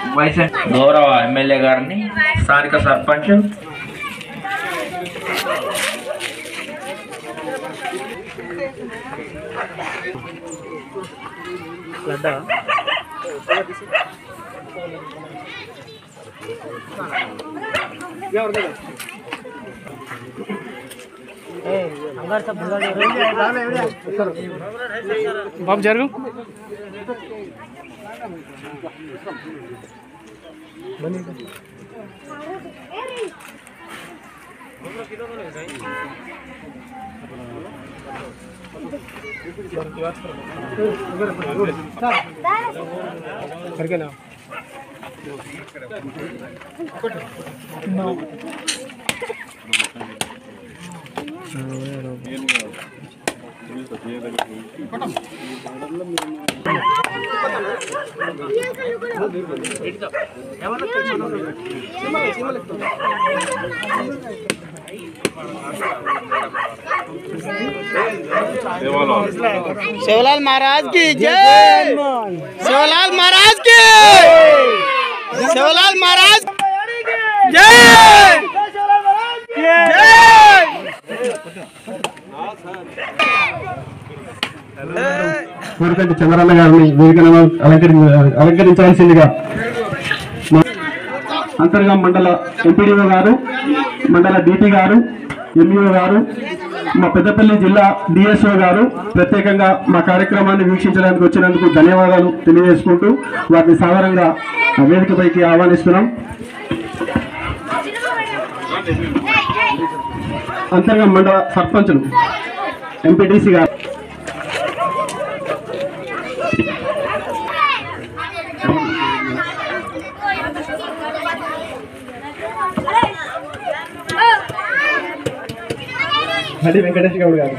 vice గౌరవ MLA గారిని స్థానిక సర్పంచ్ బాబు జరుగు शिवलाल महाराज की जय शिवलाल महाराज की शिवलाल महाराज जय కోరికంటి చంద్రన్న గారిని వేదికను అలంకరి అలంకరించాల్సిందిగా మా అంతర్గా మండల ఎంపీడీఓ గారు మండల డిపి గారు ఎంఈఓ గారు మా పెద్దపల్లి జిల్లా డిఎస్ఓ గారు ప్రత్యేకంగా మా కార్యక్రమాన్ని వీక్షించడానికి వచ్చినందుకు ధన్యవాదాలు తెలియజేసుకుంటూ వారిని సాధారణంగా వేదికపైకి ఆహ్వానిస్తున్నాం అంతర్గా మండల సర్పంచులు ఎంపీటీసీ గారు హడి వెంకటేష్ గౌడ్ గారు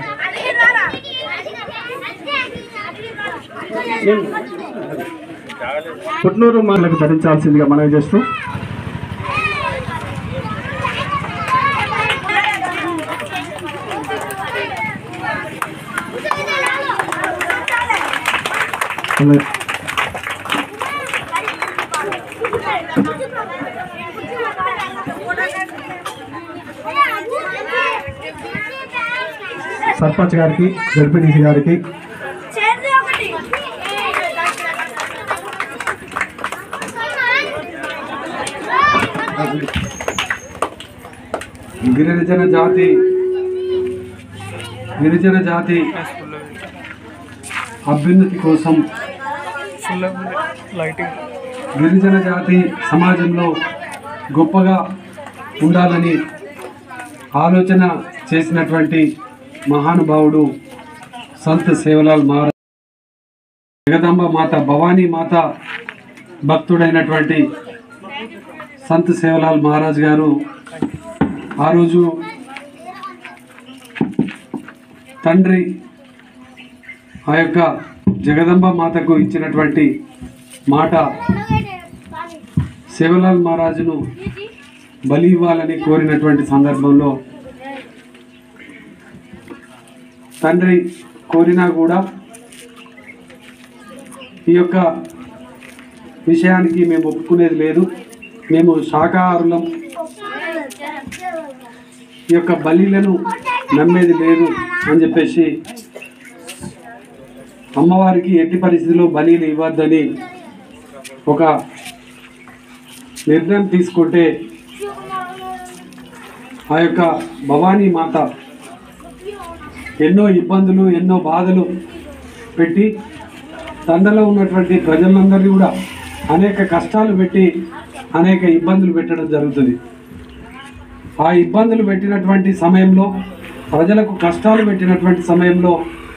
పుట్నూరు మనకు ధరించాల్సిందిగా మనవి చేస్తూ సర్పంచ్ గారికి జడ్పీటీసీ గారికి గిరిజన జాతి గిరిజన జాతి అభ్యున్నతి కోసం లైటింగ్ గిరిజన జాతి సమాజంలో గొప్పగా ఉండాలని ఆలోచన చేసినటువంటి మహానుభావుడు సంత్ సేవలాల్ మహారాజ్ జగదాంబ మాత భవానీ మాత భక్తుడైనటువంటి సంత్ సేవలాల్ మహారాజ్ గారు ఆ రోజు తండ్రి ఆ యొక్క జగదంబ మాతకు ఇచ్చినటువంటి మాట సేవలాల్ మహారాజును బలి ఇవ్వాలని కోరినటువంటి సందర్భంలో తండ్రి కోరినా కూడా ఈ యొక్క విషయానికి మేము ఒప్పుకునేది లేదు మేము శాకాహారులం ఈ యొక్క బలిలను నమ్మేది లేదు అని చెప్పేసి అమ్మవారికి ఎట్టి పరిస్థితిలో బలీలు ఇవ్వద్దని ఒక నిర్ణయం తీసుకుంటే ఆ యొక్క భవానీ మాత ఎన్నో ఇబ్బందులు ఎన్నో బాధలు పెట్టి తండలో ఉన్నటువంటి ప్రజలందరినీ కూడా అనేక కష్టాలు పెట్టి అనేక ఇబ్బందులు పెట్టడం జరుగుతుంది ఆ ఇబ్బందులు పెట్టినటువంటి సమయంలో ప్రజలకు కష్టాలు పెట్టినటువంటి సమయంలో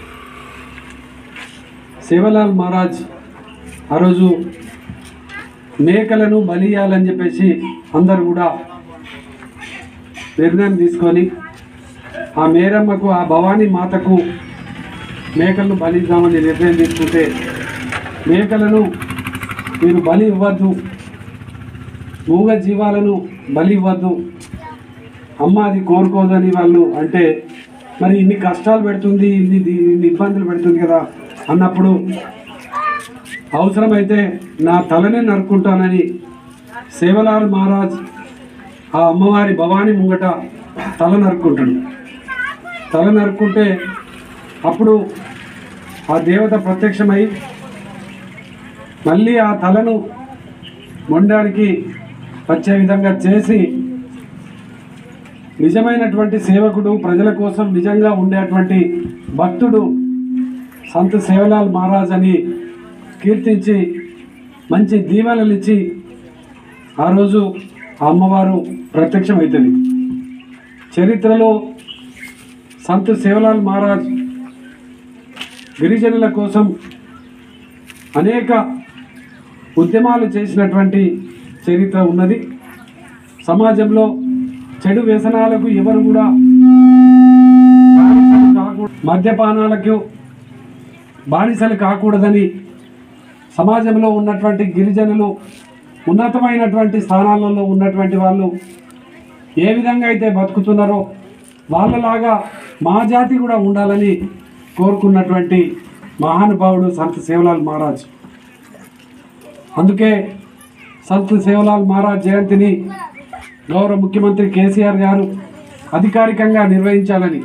సేవలాల్ మహారాజ్ ఆ రోజు మేకలను బలియాలని చెప్పేసి అందరూ కూడా నిర్ణయం తీసుకొని ఆ మేరమ్మకు ఆ భవానీ మాతకు మేకలను బలిద్దామని నిర్ణయం తీసుకుంటే మేకలను మీరు బలి ఇవ్వద్దు మూగ జీవాలను బలి ఇవ్వద్దు అమ్మ అది కోరుకోదని వాళ్ళు అంటే మరి ఇన్ని కష్టాలు పెడుతుంది ఇన్ని ఇన్ని ఇబ్బందులు పెడుతుంది కదా అన్నప్పుడు అవసరమైతే నా తలనే నరుక్కుంటానని సేవలాల్ మహారాజ్ ఆ అమ్మవారి భవానీ ముంగట తల నరుక్కుంటాడు తల నరుక్కుంటే అప్పుడు ఆ దేవత ప్రత్యక్షమై మళ్ళీ ఆ తలను మొండానికి వచ్చే విధంగా చేసి నిజమైనటువంటి సేవకుడు ప్రజల కోసం నిజంగా ఉండేటువంటి భక్తుడు సంత్ సేవలాల్ మహారాజ్ అని కీర్తించి మంచి దీవెనలు ఇచ్చి ఆ రోజు ఆ అమ్మవారు ప్రత్యక్షమవుతుంది చరిత్రలో సంత్ సేవలాల్ మహారాజ్ గిరిజనుల కోసం అనేక ఉద్యమాలు చేసినటువంటి చరిత్ర ఉన్నది సమాజంలో చెడు వ్యసనాలకు ఎవరు కూడా బానిసలు కాకూడదు మద్యపానాలకు బానిసలు కాకూడదని సమాజంలో ఉన్నటువంటి గిరిజనులు ఉన్నతమైనటువంటి స్థానాలలో ఉన్నటువంటి వాళ్ళు ఏ విధంగా అయితే బతుకుతున్నారో వాళ్ళలాగా మా జాతి కూడా ఉండాలని కోరుకున్నటువంటి మహానుభావుడు సంత్ సేవలాల్ మహారాజ్ అందుకే సంత్ సేవలాల్ మహారాజ్ జయంతిని గౌరవ ముఖ్యమంత్రి కేసీఆర్ గారు అధికారికంగా నిర్వహించాలని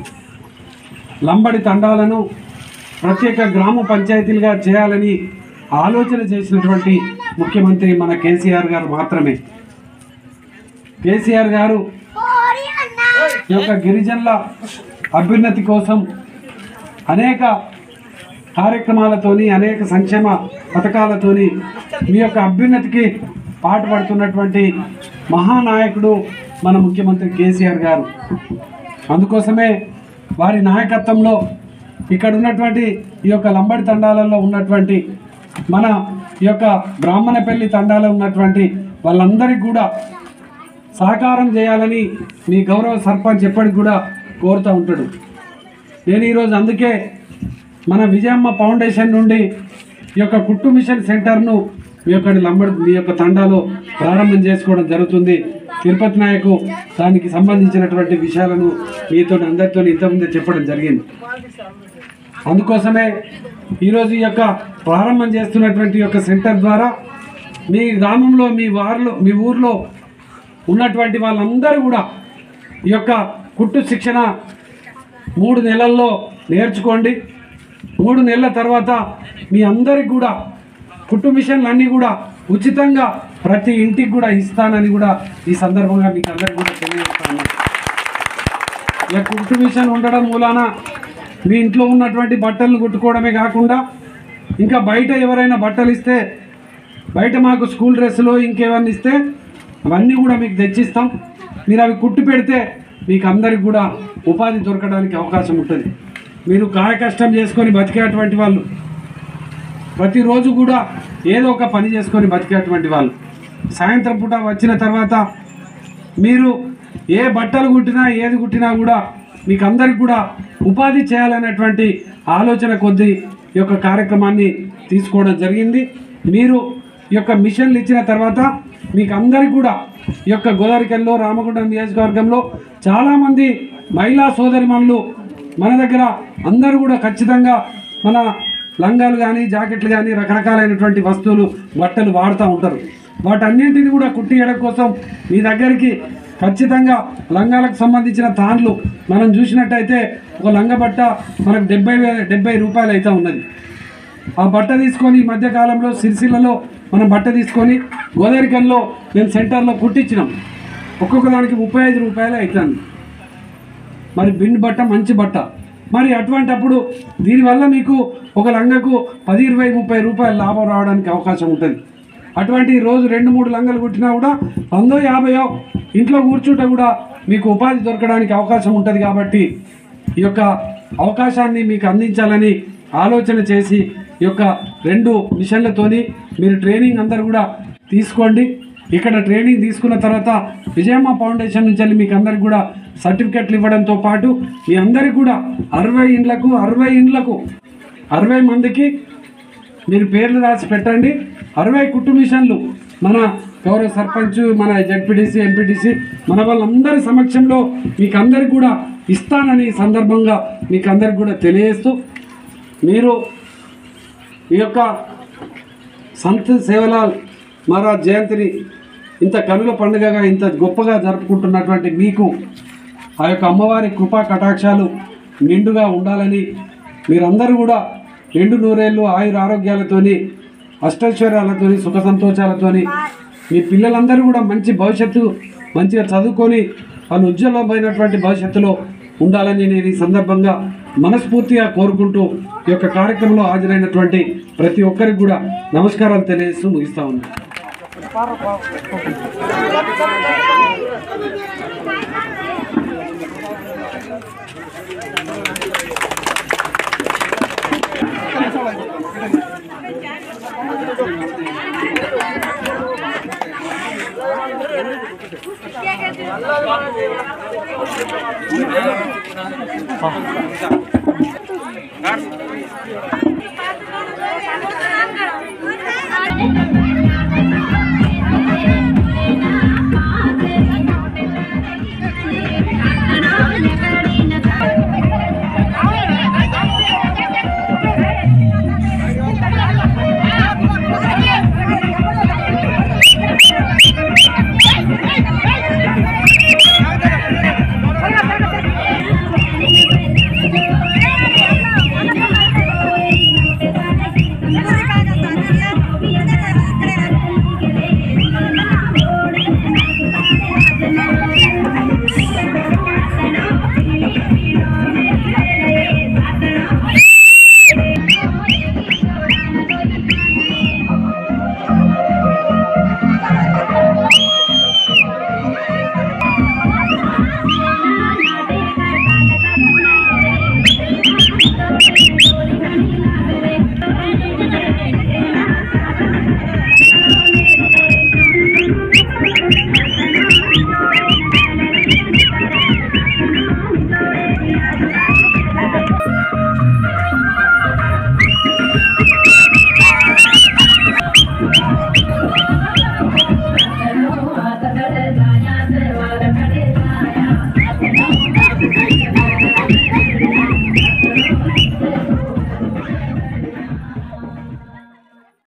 లంబడి తండాలను ప్రత్యేక గ్రామ పంచాయతీలుగా చేయాలని ఆలోచన చేసినటువంటి ముఖ్యమంత్రి మన కేసీఆర్ గారు మాత్రమే కేసీఆర్ గారు ఈ యొక్క గిరిజనుల అభ్యున్నతి కోసం అనేక కార్యక్రమాలతోని అనేక సంక్షేమ పథకాలతోని మీ యొక్క అభ్యున్నతికి పాటుపడుతున్నటువంటి మహానాయకుడు మన ముఖ్యమంత్రి కేసీఆర్ గారు అందుకోసమే వారి నాయకత్వంలో ఇక్కడ ఉన్నటువంటి ఈ యొక్క లంబడి తండాలలో ఉన్నటువంటి మన ఈ యొక్క బ్రాహ్మణపల్లి తండాలో ఉన్నటువంటి వాళ్ళందరికీ కూడా సహకారం చేయాలని మీ గౌరవ సర్పంచ్ ఎప్పటికి కూడా కోరుతూ ఉంటాడు నేను ఈరోజు అందుకే మన విజయమ్మ ఫౌండేషన్ నుండి ఈ యొక్క కుట్టు మిషన్ సెంటర్ను మీ యొక్క లంబడి మీ యొక్క తండాలో ప్రారంభం చేసుకోవడం జరుగుతుంది తిరుపతి నాయకు దానికి సంబంధించినటువంటి విషయాలను మీతో అందరితో ఇంతకుముందే చెప్పడం జరిగింది అందుకోసమే ఈరోజు ఈ యొక్క ప్రారంభం చేస్తున్నటువంటి ఈ యొక్క సెంటర్ ద్వారా మీ గ్రామంలో మీ వారిలో మీ ఊర్లో ఉన్నటువంటి వాళ్ళందరూ కూడా ఈ యొక్క కుట్టు శిక్షణ మూడు నెలల్లో నేర్చుకోండి మూడు నెలల తర్వాత మీ అందరికి కూడా కుట్టు మిషన్లు అన్నీ కూడా ఉచితంగా ప్రతి ఇంటికి కూడా ఇస్తానని కూడా ఈ సందర్భంగా మీకు అందరికి కూడా తెలియజేస్తాను ఇక కుట్టు మిషన్ ఉండడం మూలాన మీ ఇంట్లో ఉన్నటువంటి బట్టలను కుట్టుకోవడమే కాకుండా ఇంకా బయట ఎవరైనా బట్టలు ఇస్తే బయట మాకు స్కూల్ డ్రెస్సులు ఇంకేమన్నా ఇస్తే అవన్నీ కూడా మీకు తెచ్చిస్తాం మీరు అవి కుట్టు పెడితే మీకు అందరికి కూడా ఉపాధి దొరకడానికి అవకాశం ఉంటుంది మీరు కాయ కష్టం చేసుకొని బతికేటువంటి వాళ్ళు ప్రతిరోజు కూడా ఏదో ఒక పని చేసుకొని బతికేటువంటి వాళ్ళు సాయంత్రం పూట వచ్చిన తర్వాత మీరు ఏ బట్టలు కుట్టినా ఏది కుట్టినా కూడా మీకు అందరికి కూడా ఉపాధి చేయాలనేటువంటి ఆలోచన కొద్దీ ఈ యొక్క కార్యక్రమాన్ని తీసుకోవడం జరిగింది మీరు ఈ యొక్క మిషన్లు ఇచ్చిన తర్వాత మీకు అందరికి కూడా ఈ యొక్క గోదావరికల్లో రామగుండం నియోజకవర్గంలో చాలామంది మహిళా సోదరిమణులు మన దగ్గర అందరూ కూడా ఖచ్చితంగా మన లంగాలు కానీ జాకెట్లు కానీ రకరకాలైనటువంటి వస్తువులు బట్టలు వాడుతూ ఉంటారు వాటన్నింటిని కూడా కుట్టియడం కోసం మీ దగ్గరికి ఖచ్చితంగా లంగాలకు సంబంధించిన తాన్లు మనం చూసినట్టయితే ఒక లంగ బట్ట మనకు డెబ్బై వే డెబ్బై రూపాయలు అయితే ఉన్నది ఆ బట్ట తీసుకొని ఈ మధ్యకాలంలో సిరిసిల్లలో మనం బట్ట తీసుకొని గోదావరికల్లో మేము సెంటర్లో కుట్టించినాం ఒక్కొక్క దానికి ముప్పై ఐదు రూపాయలు అవుతుంది మరి బిన్ బట్ట మంచి బట్ట మరి అటువంటప్పుడు దీనివల్ల మీకు ఒక లంగకు పది ఇరవై ముప్పై రూపాయలు లాభం రావడానికి అవకాశం ఉంటుంది అటువంటి రోజు రెండు మూడు లంగలు కుట్టినా కూడా వందో యాభయో ఇంట్లో కూర్చుంటే కూడా మీకు ఉపాధి దొరకడానికి అవకాశం ఉంటుంది కాబట్టి ఈ యొక్క అవకాశాన్ని మీకు అందించాలని ఆలోచన చేసి ఈ యొక్క రెండు మిషన్లతోని మీరు ట్రైనింగ్ అందరు కూడా తీసుకోండి ఇక్కడ ట్రైనింగ్ తీసుకున్న తర్వాత విజయమ్మ ఫౌండేషన్ నుంచి వెళ్ళి మీకు అందరికి కూడా సర్టిఫికెట్లు ఇవ్వడంతో పాటు మీ అందరికి కూడా అరవై ఇండ్లకు అరవై ఇండ్లకు అరవై మందికి మీరు పేర్లు రాసి పెట్టండి అరవై కుట్టు మిషన్లు మన గౌరవ సర్పంచ్ మన జడ్పీటీసీ ఎంపీటీసీ మన వాళ్ళందరి సమక్షంలో మీకు అందరికి కూడా ఇస్తానని ఈ సందర్భంగా మీకు అందరికి కూడా తెలియజేస్తూ మీరు ఈ యొక్క సంత్ సేవలాల్ మహారాజ్ జయంతిని ఇంత కనుల పండుగగా ఇంత గొప్పగా జరుపుకుంటున్నటువంటి మీకు ఆ యొక్క అమ్మవారి కృపా కటాక్షాలు నిండుగా ఉండాలని మీరందరూ కూడా నిండు నూరేళ్ళు ఆయుర ఆరోగ్యాలతోని అష్టైశ్వర్యాలతోని సుఖ సంతోషాలతోని మీ పిల్లలందరూ కూడా మంచి భవిష్యత్తు మంచిగా చదువుకొని వాళ్ళు ఉజ్వలమైనటువంటి భవిష్యత్తులో ఉండాలని నేను ఈ సందర్భంగా మనస్ఫూర్తిగా కోరుకుంటూ ఈ యొక్క కార్యక్రమంలో హాజరైనటువంటి ప్రతి ఒక్కరికి కూడా నమస్కారాలు తెలియజేస్తూ ముగిస్తా ఉన్నాను हाँ